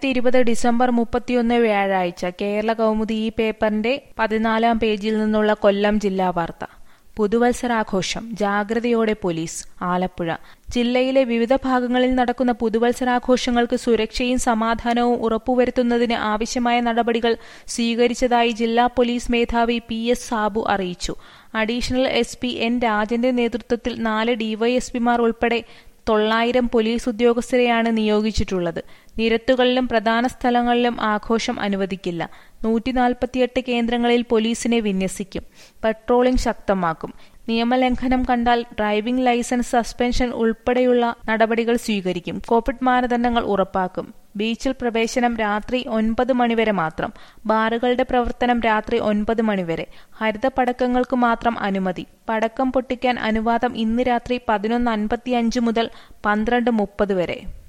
രണ്ടായിരത്തി ഇരുപത് ഡിസംബർ മുപ്പത്തിയൊന്ന് വ്യാഴാഴ്ച കേരള കൗമുദി ഈ പേപ്പറിന്റെ പതിനാലാം പേജിൽ നിന്നുള്ള കൊല്ലം ജില്ലാ വാർത്ത പുതുവത്സരാഘോഷം ജാഗ്രതയോടെ പോലീസ് ആലപ്പുഴ ജില്ലയിലെ വിവിധ ഭാഗങ്ങളിൽ നടക്കുന്ന പുതുവത്സരാഘോഷങ്ങൾക്ക് സുരക്ഷയും സമാധാനവും ഉറപ്പുവരുത്തുന്നതിന് ആവശ്യമായ നടപടികൾ സ്വീകരിച്ചതായി ജില്ലാ പോലീസ് മേധാവി പി എസ് സാബു അറിയിച്ചു അഡീഷണൽ എസ് പി എൻ രാജന്റെ നേതൃത്വത്തിൽ നാല് ഡിവൈഎസ്പിമാർ ഉൾപ്പെടെ തൊള്ളായിരം പോലീസ് ഉദ്യോഗസ്ഥരെയാണ് നിയോഗിച്ചിട്ടുള്ളത് നിരത്തുകളിലും പ്രധാന സ്ഥലങ്ങളിലും ആഘോഷം അനുവദിക്കില്ല നൂറ്റി നാൽപ്പത്തിയെട്ട് കേന്ദ്രങ്ങളിൽ പോലീസിനെ വിന്യസിക്കും പട്രോളിംഗ് ശക്തമാക്കും നിയമലംഘനം കണ്ടാൽ ഡ്രൈവിംഗ് ലൈസൻസ് സസ്പെൻഷൻ ഉൾപ്പെടെയുള്ള നടപടികൾ സ്വീകരിക്കും കോവിഡ് മാനദണ്ഡങ്ങൾ ഉറപ്പാക്കും ബീച്ചിൽ പ്രവേശനം രാത്രി ഒൻപത് മണിവരെ മാത്രം ബാറുകളുടെ പ്രവർത്തനം രാത്രി ഒൻപത് മണിവരെ ഹരിത പടക്കങ്ങൾക്ക് മാത്രം അനുമതി പടക്കം പൊട്ടിക്കാൻ അനുവാദം ഇന്ന് രാത്രി പതിനൊന്ന് അൻപത്തിയഞ്ച് മുതൽ പന്ത്രണ്ട് മുപ്പത് വരെ